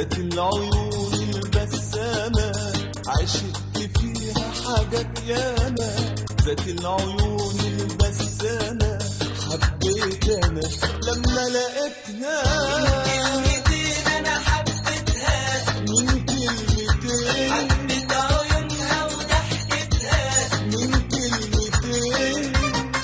ذات العيون البسامة عشقت فيها حاجات ياما ذات العيون البسامة حبيت أنا لما لقيتها كلمتين انا حبيتها من كلمتين حبيت عيونها وضحكتها من كلمتين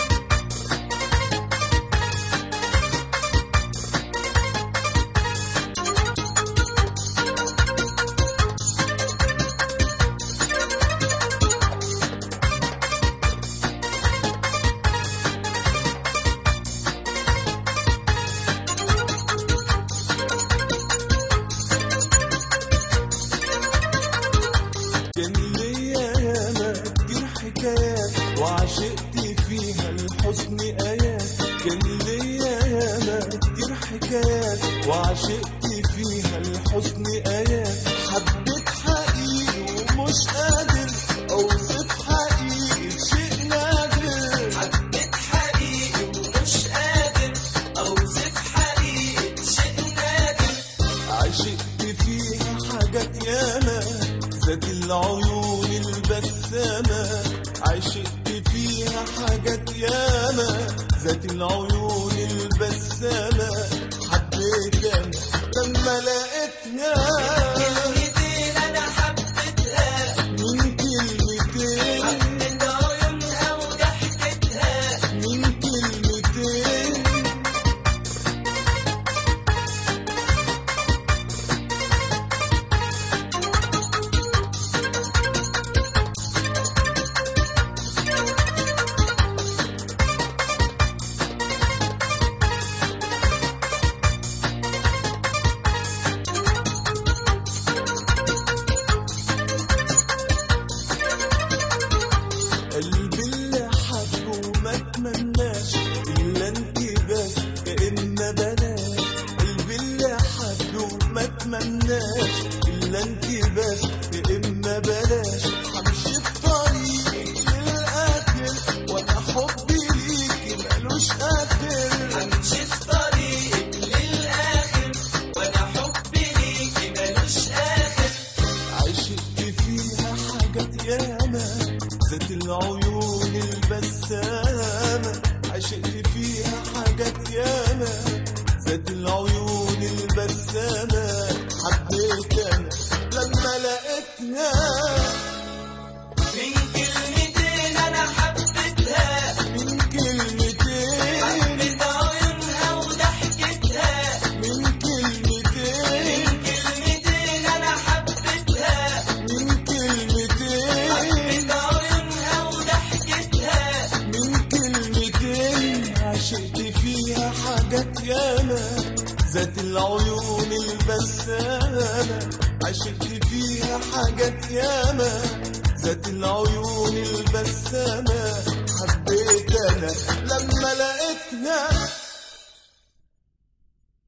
كان ليا ياما كتير حكايات وعشقت فيها الحزن آيات كان ليا ياما كتير حكايات وعشقت فيها الحزن آيات حبيت حقيقي ومش قادر أوصف حقيقي شيء نادر حبيت حقيقي ومش قادر اوصف حقيقي شيء نادر عشقت فيها حاجات ياما ذات العيون البسامة عشقت فيها حاجات ياما ذات العيون البسامة حبيت أنا لما لقيتها كلمتين انا حبيتها من كلمتين حبيت عيونها وضحكتها من كلمتين قلبي اللي حبه ما اتمناش الا انت بس كأن بلاش قلبي اللي حبه ما اتمناش الا انت بس كأن بلاش همشي في طريقك للاخر وانا حبي ليكي ملوش اخر همشي في طريقك للاخر وانا حبي ليكي ملوش اخر عشقت فيها حاجات ياما ذات العيون البسامة عشقت فيها حاجات ياما ذات العيون البسامة حبيت أنا لما لقيتها من كلمتين انا حبيتها من كلمتين حبيت عيونها وضحكتها من كلمتين من كلمتين انا حبيتها من كلمتين حبيت عيونها وضحكتها من كلمتين عشقت فيها حاجات ياما ذات العيون البسامة عشقت فيها حاجات ياما ذات العيون البسامة حبيت أنا لما لقيتها